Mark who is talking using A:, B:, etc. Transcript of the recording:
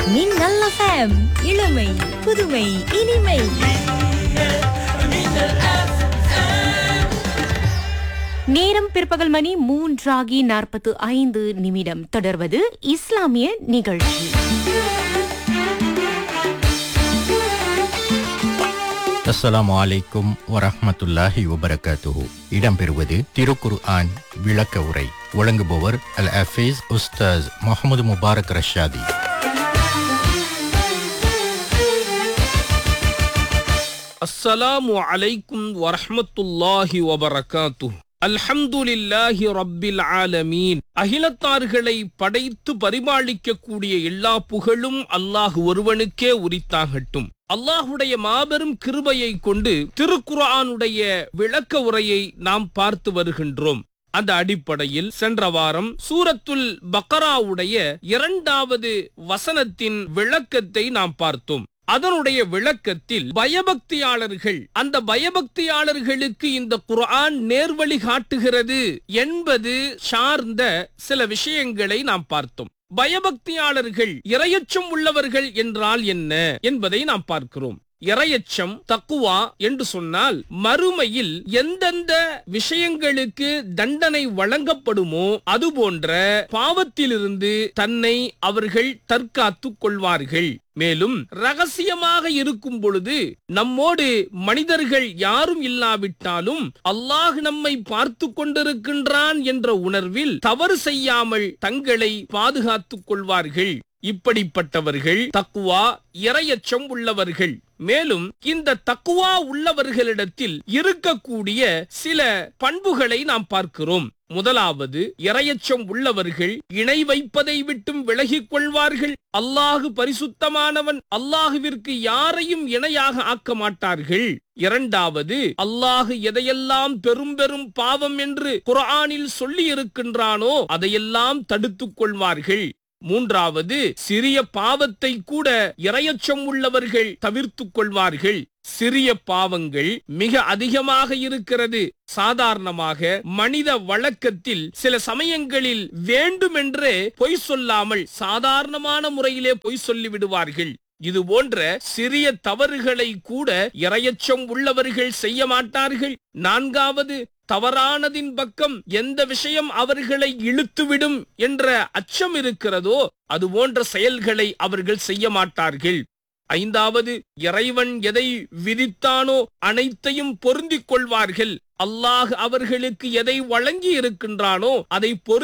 A: மின்னல் FM இளமை புதுமை இனிமை
B: நேரம் பிற்பகல் மணி மூன்றாகி நாற்பத்து ஐந்து நிமிடம் தொடர்வது இஸ்லாமிய நிகழ்ச்சி
C: அஸ்ஸலாமு அலைக்கும் வரஹ்மத்துல்லாஹி வபரகாத்துஹு இடம்பெறுவது திருக்குர் ஆன் விளக்க உரை வழங்குபவர் அல் அஃபீஸ் உஸ்தாஸ் முகமது முபாரக் ரஷாதி
D: السلام عليكم ورحمة الله وبركاته அல்ஹம்துலில்லாஹி ரப்பில் ஆலமீன் அகிலத்தார்களை படைத்து பரிபாலிக்கக்கூடிய எல்லா புகழும் அல்லாஹ் ஒருவனுக்கே உரித்தாகட்டும் அல்லாஹுடைய மாபெரும் கிருபையை கொண்டு திருக்குர்ஆனுடைய விளக்க உரையை நாம் பார்த்து வருகின்றோம் அந்த அடிப்படையில் சென்ற வாரம் சூரத்துல் பக்கராவுடைய இரண்டாவது வசனத்தின் விளக்கத்தை நாம் பார்த்தோம் அதனுடைய விளக்கத்தில் பயபக்தியாளர்கள் அந்த பயபக்தியாளர்களுக்கு இந்த குர்ஆன் நேர்வழி காட்டுகிறது என்பது சார்ந்த சில விஷயங்களை நாம் பார்த்தோம் பயபக்தியாளர்கள் இரையச்சம் உள்ளவர்கள் என்றால் என்ன என்பதை நாம் பார்க்கிறோம் இரையச்சம் தக்குவா என்று சொன்னால் மறுமையில் எந்தெந்த விஷயங்களுக்கு தண்டனை வழங்கப்படுமோ அது போன்ற பாவத்திலிருந்து தன்னை அவர்கள் தற்காத்துக் கொள்வார்கள் மேலும் ரகசியமாக இருக்கும் பொழுது நம்மோடு மனிதர்கள் யாரும் இல்லாவிட்டாலும் அல்லாஹ் நம்மை பார்த்து கொண்டிருக்கின்றான் என்ற உணர்வில் தவறு செய்யாமல் தங்களை பாதுகாத்துக் கொள்வார்கள் இப்படிப்பட்டவர்கள் தக்குவா இரையச்சம் உள்ளவர்கள் மேலும் இந்த தக்குவா உள்ளவர்களிடத்தில் இருக்கக்கூடிய சில பண்புகளை நாம் பார்க்கிறோம் முதலாவது இரையச்சம் உள்ளவர்கள் இணை வைப்பதை விட்டும் விலகிக் கொள்வார்கள் அல்லாஹு பரிசுத்தமானவன் அல்லாஹுவிற்கு யாரையும் இணையாக ஆக்க மாட்டார்கள் இரண்டாவது அல்லாஹு எதையெல்லாம் பெரும் பெரும் பாவம் என்று குர்ஆனில் சொல்லி இருக்கின்றானோ அதையெல்லாம் தடுத்துக் கொள்வார்கள் மூன்றாவது சிறிய பாவத்தை கூட இரையச்சம் உள்ளவர்கள் தவிர்த்துக் கொள்வார்கள் சிறிய பாவங்கள் மிக அதிகமாக இருக்கிறது சாதாரணமாக மனித வழக்கத்தில் சில சமயங்களில் வேண்டுமென்றே பொய் சொல்லாமல் சாதாரணமான முறையிலே பொய் சொல்லி விடுவார்கள் இது போன்ற சிறிய தவறுகளை கூட இரையச்சம் உள்ளவர்கள் செய்ய மாட்டார்கள் நான்காவது தவறானதின் பக்கம் எந்த விஷயம் அவர்களை இழுத்துவிடும் என்ற அச்சம் இருக்கிறதோ அது போன்ற செயல்களை அவர்கள் செய்ய மாட்டார்கள் ஐந்தாவது இறைவன் எதை விதித்தானோ அனைத்தையும் பொருந்திக் கொள்வார்கள் அல்லாஹ் அவர்களுக்கு எதை வழங்கி இருக்கின்றானோ அதை பொருந்தி